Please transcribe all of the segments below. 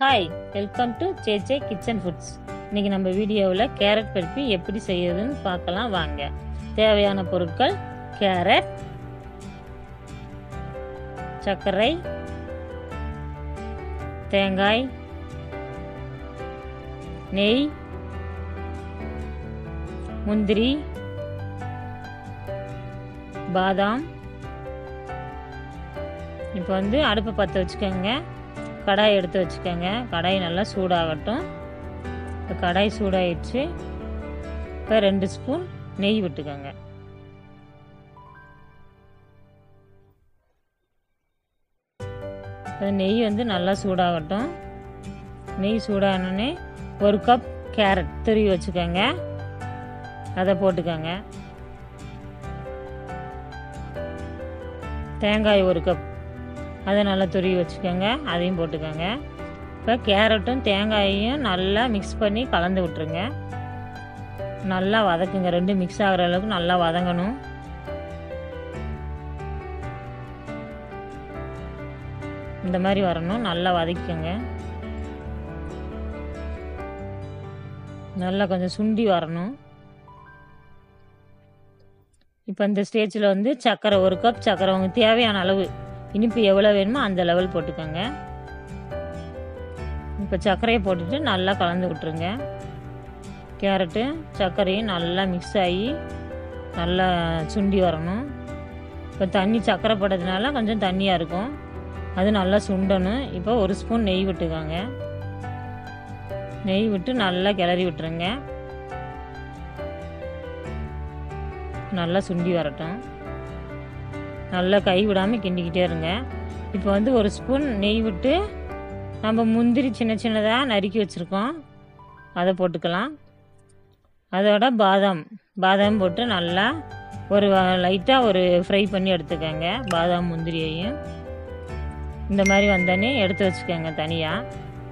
hi welcome to சேச்சே kitchen foods இன்னைக்கு நம்ம வீடியோவில் கேரட் பருப்பி எப்படி செய்யறதுன்னு பார்க்கலாம் வாங்க தேவையான பொருட்கள் கேரட் சர்க்கரை தேங்காய் நெய் முந்திரி பாதாம் இப்போ வந்து அடுப்பை பற்ற வச்சுக்கோங்க கடாய் எடுத்து வச்சுக்கோங்க கடாய் நல்லா சூடாகட்டும் இப்போ கடாய் சூடாயிடுச்சு இப்போ ரெண்டு ஸ்பூன் நெய் விட்டுக்கோங்க இப்போ நெய் வந்து நல்லா சூடாகட்டும் நெய் சூடானோடனே ஒரு கப் கேரட் துருவி வச்சுக்கோங்க அதை போட்டுக்கோங்க தேங்காய் ஒரு கப் அதை நல்லா துருவி வச்சுக்கோங்க அதையும் போட்டுக்கோங்க இப்போ கேரட்டும் தேங்காயையும் நல்லா மிக்ஸ் பண்ணி கலந்து விட்ருங்க நல்லா வதக்குங்க ரெண்டும் மிக்ஸ் ஆகிற அளவுக்கு நல்லா வதங்கணும் இந்த மாதிரி வரணும் நல்லா வதக்கிக்கோங்க நல்லா கொஞ்சம் சுண்டி வரணும் இப்போ இந்த ஸ்டேஜில் வந்து சர்க்கரை ஒரு கப் சர்க்கரை உங்களுக்கு தேவையான அளவு இனிப்பு எவ்வளோ வேணுமோ அந்த லெவல் போட்டுக்கோங்க இப்போ சர்க்கரையை போட்டுட்டு நல்லா கலந்து விட்ருங்க கேரட்டு சர்க்கரையும் நல்லா மிக்ஸ் ஆகி நல்லா சுண்டி வரணும் இப்போ தண்ணி சர்க்கரை போட்டதுனால கொஞ்சம் தண்ணியாக இருக்கும் அது நல்லா சுண்டணும் இப்போ ஒரு ஸ்பூன் நெய் விட்டுக்கோங்க நெய் விட்டு நல்லா கிளறி விட்டுருங்க நல்லா சுண்டி வரட்டும் நல்லா கை விடாமல் கிண்டிக்கிட்டே இருங்க இப்போ வந்து ஒரு ஸ்பூன் நெய் விட்டு நம்ம முந்திரி சின்ன சின்னதாக நறுக்கி வச்சுருக்கோம் அதை போட்டுக்கலாம் அதோட பாதாம் பாதாம் போட்டு நல்லா ஒரு லைட்டாக ஒரு ஃப்ரை பண்ணி எடுத்துக்கோங்க பாதாம் முந்திரியையும் இந்த மாதிரி வந்தோடனே எடுத்து வச்சுக்கோங்க தனியாக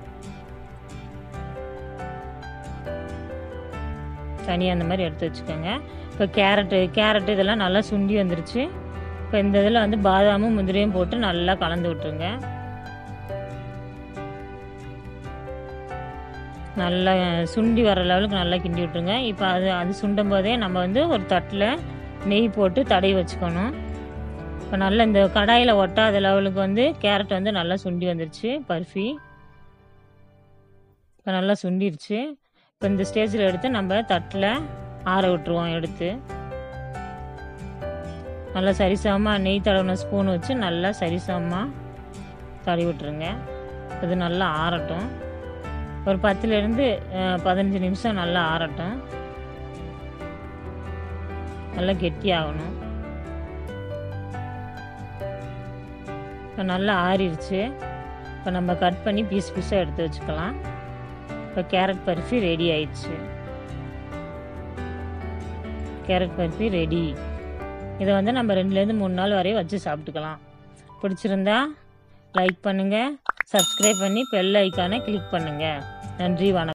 தனியாக அந்த மாதிரி எடுத்து வச்சுக்கோங்க இப்போ கேரட்டு கேரட்டு இதெல்லாம் நல்லா சுண்டி வந்துருச்சு இப்போ இந்த இதில் வந்து பாதாமும் முந்திரியும் போட்டு நல்லா கலந்து விட்டுருங்க நல்லா சுண்டி வர லெவலுக்கு நல்லா கிண்டி விட்டுருங்க இப்போ அது அது சுண்டும் போதே நம்ம வந்து ஒரு தட்டில் நெய் போட்டு தடவி வச்சுக்கணும் இப்போ நல்லா இந்த கடாயில் ஒட்டாத லெவலுக்கு வந்து கேரட் வந்து நல்லா சுண்டி வந்துருச்சு பர்ஃபி இப்போ நல்லா சுண்டிருச்சு இப்போ இந்த ஸ்டேஜில் எடுத்து நம்ம தட்டில் ஆற விட்டுருவோம் எடுத்து நல்லா சரிசமமாக நெய் தடவின ஸ்பூன் வச்சு நல்லா சரிசமமாக தடவி விட்டுருங்க இது நல்லா ஆறட்டும் ஒரு பத்துலேருந்து பதினஞ்சு நிமிஷம் நல்லா ஆறட்டும் நல்லா கெட்டி ஆகணும் இப்போ நல்லா ஆறிடுச்சு இப்போ நம்ம கட் பண்ணி பீஸ் பீஸாக எடுத்து வச்சுக்கலாம் இப்போ கேரட் பர்ஃபி ரெடி ஆயிடுச்சு கேரட் பர்ஃபி ரெடி இதை வந்து நம்ம ரெண்டுலேருந்து மூணு நாள் வரையும் வச்சு சாப்பிட்டுக்கலாம் பிடிச்சிருந்தா லைக் பண்ணுங்கள் சப்ஸ்கிரைப் பண்ணி பெல் ஐக்கானை கிளிக் பண்ணுங்கள் நன்றி வணக்கம்